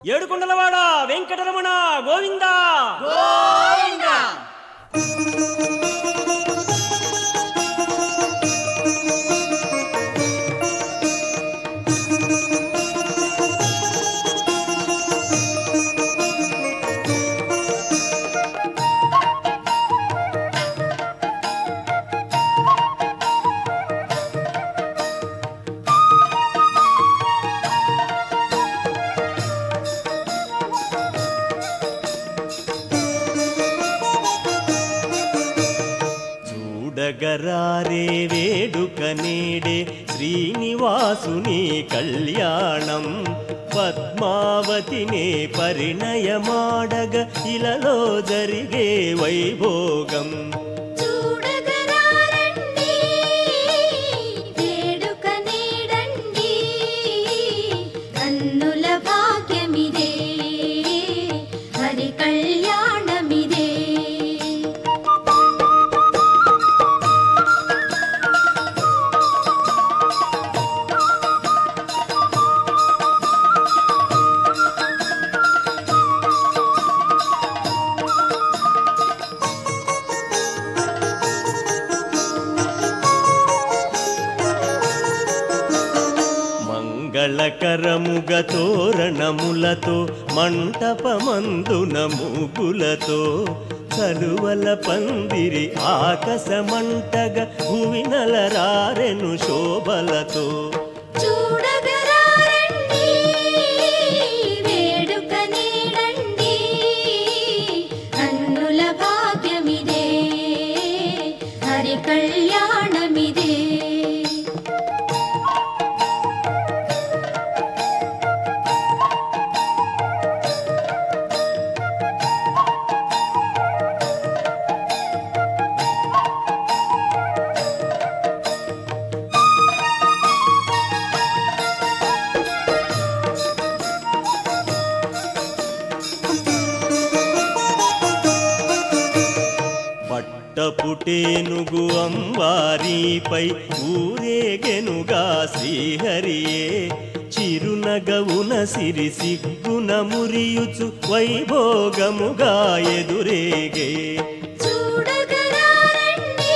ఏడుకొండలవాడ వెంకటరమణ గోవింద చూడగరారే వేడుక నేడే శ్రీనివాసుని కళ్యాణం పద్మావతినే పరిణయమాడగ ఇలలో జరిగే వైభోగం చూడగరారండి వేడుక నీడండి కన్నుల భాగ్యమిదే హరి కళ్యాణమిదే మంగళకరముగ తోరణములతో మంటపమందున ముగ్గులతో చలువల పందిరి ఆకాశమంటగ భువినల రారెను శోభలతో చూడగరారండి వేడుక నీడండి కన్నుల భాగ్యమిదే హరి కళ్యాణమిదే పట్టపుటేనుగు అంబారీపై ఊరేగెనుగా శ్రీహరియే చిరునగవున సిరి సిగ్గున మురియుచు వైభోగముగా ఎదురేగే చూడగరారండి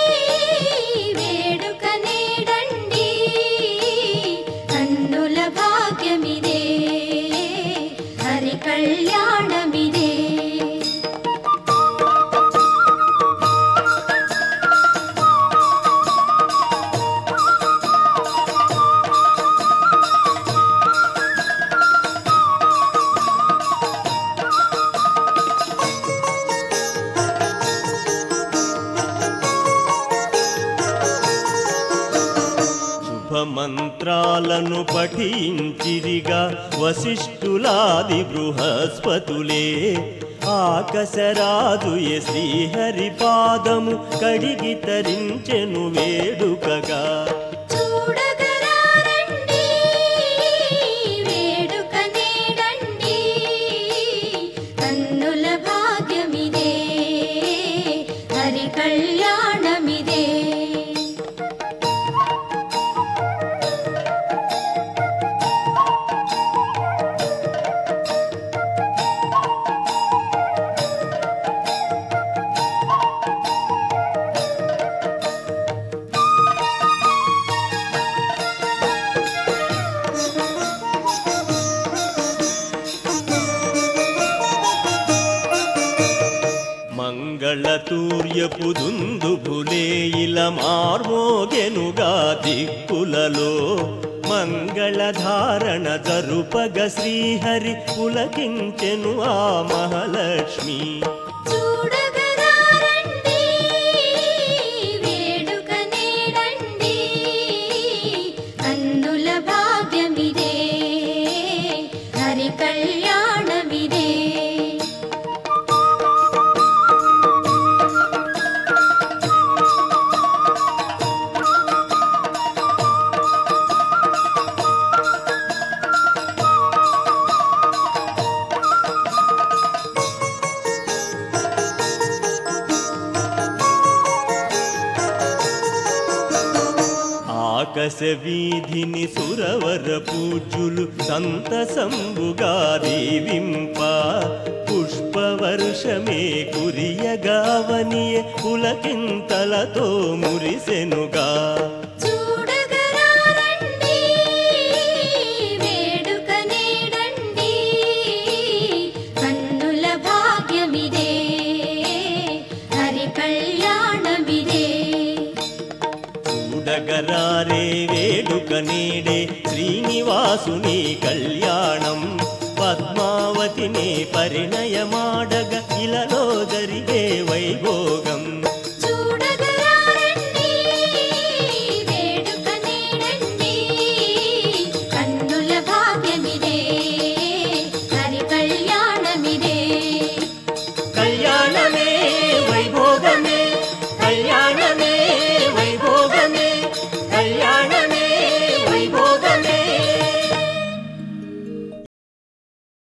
వేడుక నీడండి కన్నుల భాగ్యమిదే హరి కళ్యాణమిదే శుభమంత్రాలను పఠించిరిగా వశిష్ఠులాది బృహస్పతులే ఆకశరాజుయ శ్రీహరి పాదము కడిగి తరించెను వేడుకగా చూడగరారండి వేడుక నీడండి కన్నుల భాగ్యమిదే హరి కళ్యాణమిదే మంగళతూర్యపు దుందుభులే ఇలా మార్మోగెనుగా దిక్కులలో మంగళధారణ జరుపగ శ్రీహరి పులకించెను ఆ మహాలక్ష్మి చూడగరారండి వేడుక నీడండి కన్నుల భాగ్యమిదే హరి కళ్యాణమిదే ద్వాదశ వీధిని సురవర పూజ్యులు సంతసంబుగా దీవింప పుష్పవర్షమే కురియగావనియ పులకింతలతో మురిసెనుగా చూడగరారండి వేడుక నేడండి కన్నుల భాగ్యమిదే హరి కళ్యాణమిదే చూడగరారే వేడుక నేడే శ్రీనివాసుని కళ్యాణం పద్మావతిని పరిణయమాడగ ఇలలో జరిగే వైభో